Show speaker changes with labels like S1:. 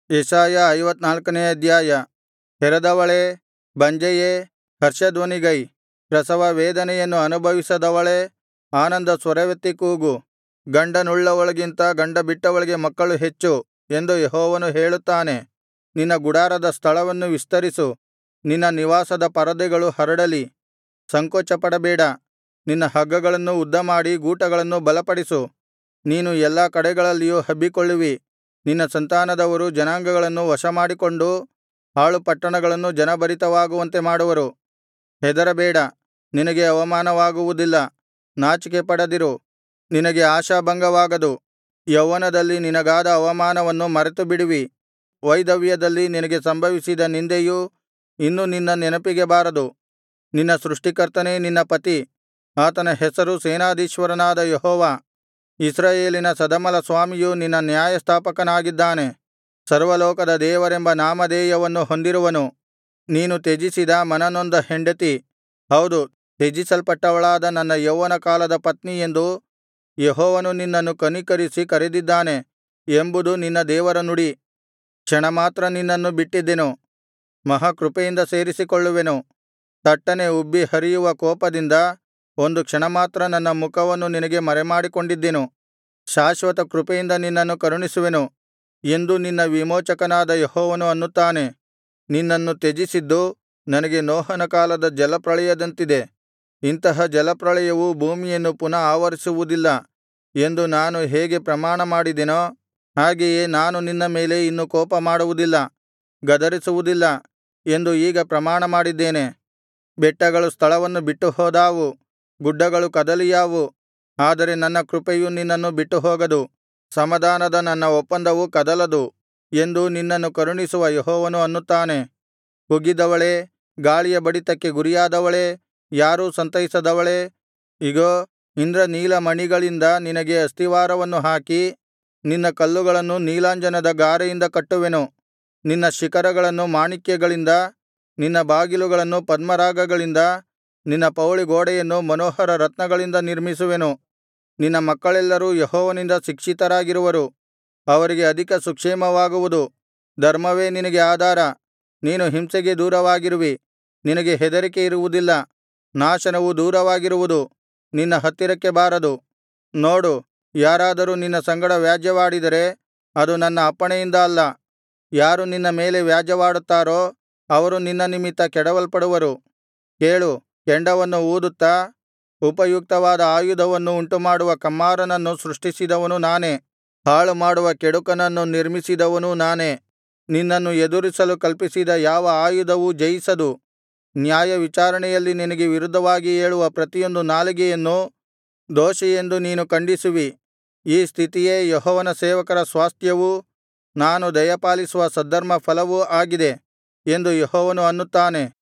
S1: ಯೆಶಾಯ ಐವತ್ತನಾಲ್ಕನೆಯ ಅಧ್ಯಾಯ ಹೆರದವಳೇ ಬಂಜೆಯೇ ಹರ್ಷಧ್ವನಿಗೈ ಪ್ರಸವ ವೇದನೆಯನ್ನು ಅನುಭವಿಸದವಳೇ ಆನಂದ ಸ್ವರವೆತ್ತಿ ಕೂಗು ಗಂಡನುಳ್ಳವಳಿಗಿಂತ ಗಂಡಬಿಟ್ಟವಳಿಗೆ ಮಕ್ಕಳು ಹೆಚ್ಚು ಎಂದು ಯೆಹೋವನು ಹೇಳುತ್ತಾನೆ ನಿನ್ನ ಗುಡಾರದ ಸ್ಥಳವನ್ನು ವಿಸ್ತರಿಸು ನಿನ್ನ ನಿವಾಸದ ಪರದೆಗಳು ಹರಡಲಿ ಸಂಕೋಚಪಡಬೇಡ ನಿನ್ನ ಹಗ್ಗಗಳನ್ನು ಉದ್ದಮಾಡಿ ಗೂಟಗಳನ್ನು ಬಲಪಡಿಸು ನೀನು ಎಲ್ಲಾ ಕಡೆಗಳಲ್ಲಿಯೂ ಹಬ್ಬಿಕೊಳ್ಳುವಿ ನಿನ್ನ ಸಂತಾನದವರು ಜನಾಂಗಗಳನ್ನು ವಶಮಾಡಿಕೊಂಡು ಹಾಳು ಪಟ್ಟಣಗಳನ್ನು ಜನಭರಿತವಾಗುವಂತೆ ಮಾಡುವರು ಹೆದರಬೇಡ ನಿನಗೆ ಅವಮಾನವಾಗುವುದಿಲ್ಲ ನಾಚಿಕೆಪಡದಿರು ನಿನಗೆ ಆಶಾಭಂಗವಾಗದು ಯೌವನದಲ್ಲಿ ನಿನಗಾದ ಅವಮಾನವನ್ನು ಮರೆತುಬಿಡುವಿ ವೈಧವ್ಯದಲ್ಲಿ ನಿನಗೆ ಸಂಭವಿಸಿದ ನಿಂದೆಯು ಇನ್ನು ನಿನ್ನ ನೆನಪಿಗೆ ಬಾರದು ನಿನ್ನ ಸೃಷ್ಟಿಕರ್ತನೇ ನಿನ್ನ ಪತಿ ಆತನ ಹೆಸರು ಸೇನಾಧೀಶ್ವರನಾದ ಯೆಹೋವ ಇಸ್ರಾಯೇಲಿನ ಸದಮಲಸ್ವಾಮಿಯು ನಿನ್ನ ನ್ಯಾಯಸ್ಥಾಪಕನಾಗಿದ್ದಾನೆ ಸರ್ವಲೋಕದ ದೇವರೆಂಬ ನಾಮಧೇಯವನ್ನು ಹೊಂದಿರುವನು ನೀನು ತ್ಯಜಿಸಿದ ಮನನೊಂದ ಹೆಂಡತಿ ಹೌದು ತ್ಯಜಿಸಲ್ಪಟ್ಟವಳಾದ ನನ್ನ ಯೌವನಕಾಲದ ಪತ್ನಿ ಎಂದು ಯೆಹೋವನು ನಿನ್ನನ್ನು ಕನಿಕರಿಸಿ ಕರೆದಿದ್ದಾನೆ ಎಂಬುದು ನಿನ್ನ ದೇವರ ನುಡಿ ಕ್ಷಣಮಾತ್ರ ನಿನ್ನನ್ನು ಬಿಟ್ಟಿದ್ದೆನು ಮಹಾಕೃಪೆಯಿಂದ ಸೇರಿಸಿಕೊಳ್ಳುವೆನು ತಟ್ಟನೆ ಉಬ್ಬಿ ಹರಿಯುವ ಕೋಪದಿಂದ ಒಂದು ಕ್ಷಣಮಾತ್ರ ನನ್ನ ಮುಖವನ್ನು ನಿನಗೆ ಮರೆಮಾಡಿಕೊಂಡಿದ್ದೆನು ಶಾಶ್ವತ ಕೃಪೆಯಿಂದ ನಿನ್ನನ್ನು ಕರುಣಿಸುವೆನು ಎಂದು ನಿನ್ನ ವಿಮೋಚಕನಾದ ಯೆಹೋವನು ಅನ್ನುತ್ತಾನೆ ನಿನ್ನನ್ನು ತ್ಯಜಿಸಿದ್ದು ನನಗೆ ನೋಹನ ಕಾಲದ ಜಲಪ್ರಳಯದಂತಿದೆ ಇಂತಹ ಜಲಪ್ರಳಯವು ಭೂಮಿಯನ್ನು ಪುನಃ ಆವರಿಸುವುದಿಲ್ಲ ಎಂದು ನಾನು ಹೇಗೆ ಪ್ರಮಾಣಮಾಡಿದೆನೋ ಹಾಗೆಯೇ ನಾನು ನಿನ್ನ ಮೇಲೆ ಇನ್ನು ಕೋಪಮಾಡುವುದಿಲ್ಲ ಗದರಿಸುವುದಿಲ್ಲ ಎಂದು ಈಗ ಪ್ರಮಾಣಮಾಡಿದ್ದೇನೆ ಬೆಟ್ಟಗಳು ಸ್ಥಳವನ್ನು ಬಿಟ್ಟುಹೋದಾವು ಗುಡ್ಡಗಳು ಕದಲಿಯಾವು ಆದರೆ ನನ್ನ ಕೃಪೆಯು ನಿನ್ನನ್ನು ಬಿಟ್ಟುಹೋಗದು ಸಮಾಧಾನದ ನನ್ನ ಒಪ್ಪಂದವು ಕದಲದು ಎಂದು ನಿನ್ನನ್ನು ಕರುಣಿಸುವ ಯೆಹೋವನು ಅನ್ನುತ್ತಾನೆ ಕುಗ್ಗಿದವಳೇ ಗಾಳಿಯ ಬಡಿತಕ್ಕೆ ಗುರಿಯಾದವಳೇ ಯಾರೂ ಸಂತೈಸದವಳೇ ಇಗೋ ಇಂದ್ರನೀಲಮಣಿಗಳಿಂದ ನಿನಗೆ ಅಸ್ತಿವಾರವನ್ನು ಹಾಕಿ ನಿನ್ನ ಕಲ್ಲುಗಳನ್ನು ನೀಲಾಂಜನದ ಗಾರೆಯಿಂದ ಕಟ್ಟುವೆನು ನಿನ್ನ ಶಿಖರಗಳನ್ನು ಮಾಣಿಕ್ಯಗಳಿಂದ ನಿನ್ನ ಬಾಗಿಲುಗಳನ್ನು ಪದ್ಮರಾಗಗಳಿಂದ ನಿನ್ನ ಪೌಳಿಗೋಡೆಯನ್ನು ಮನೋಹರ ರತ್ನಗಳಿಂದ ನಿರ್ಮಿಸುವೆನು ನಿನ್ನ ಮಕ್ಕಳೆಲ್ಲರೂ ಯೆಹೋವನಿಂದ ಶಿಕ್ಷಿತರಾಗಿರುವರು ಅವರಿಗೆ ಅಧಿಕ ಸುಕ್ಷೇಮವಾಗುವುದು ಧರ್ಮವೇ ನಿನಗೆ ಆಧಾರ ನೀನು ಹಿಂಸೆಗೆ ದೂರವಾಗಿರುವಿ ನಿನಗೆ ಹೆದರಿಕೆ ಇರುವುದಿಲ್ಲ ನಾಶನವು ದೂರವಾಗಿರುವುದು ನಿನ್ನ ಹತ್ತಿರಕ್ಕೆ ಬಾರದು ನೋಡು ಯಾರಾದರೂ ನಿನ್ನ ಸಂಗಡ ವ್ಯಾಜ್ಯವಾಡಿದರೆ ಅದು ನನ್ನ ಅಪ್ಪಣೆಯಿಂದ ಅಲ್ಲ ಯಾರು ನಿನ್ನ ಮೇಲೆ ವ್ಯಾಜ್ಯವಾಡುತ್ತಾರೋ ಅವರು ನಿನ್ನ ನಿಮಿತ್ತ ಕೆಡವಲ್ಪಡುವರು ಕೇಳು ಕೆಂಡವನ್ನು ಊದುತ್ತಾ ಉಪಯುಕ್ತವಾದ ಆಯುಧವನ್ನು ಉಂಟುಮಾಡುವ ಕಮ್ಮಾರನನ್ನು ಸೃಷ್ಟಿಸಿದವನು ನಾನೇ ಹಾಳುಮಾಡುವ ಕೆಡುಕನನ್ನು ನಿರ್ಮಿಸಿದವನೂ ನಾನೇ ನಿನ್ನನ್ನು ಎದುರಿಸಲು ಕಲ್ಪಿಸಿದ ಯಾವ ಆಯುಧವೂ ಜಯಿಸದು ನ್ಯಾಯವಿಚಾರಣೆಯಲ್ಲಿ ನಿನಗೆ ವಿರುದ್ಧವಾಗಿ ಏಳುವ ಪ್ರತಿಯೊಂದು ನಾಲಿಗೆಯನ್ನು ದೋಷಿಯೆಂದು ನೀನು ಖಂಡಿಸುವಿ ಈ ಸ್ಥಿತಿಯೇ ಯೆಹೋವನ ಸೇವಕರ ಸ್ವಾಸ್ತ್ಯವೂ ನಾನು ದಯಪಾಲಿಸುವ ಸದ್ಧರ್ಮಫಲವೂ ಆಗಿದೆ ಎಂದು ಯೆಹೋವನು ಅನ್ನುತ್ತಾನೆ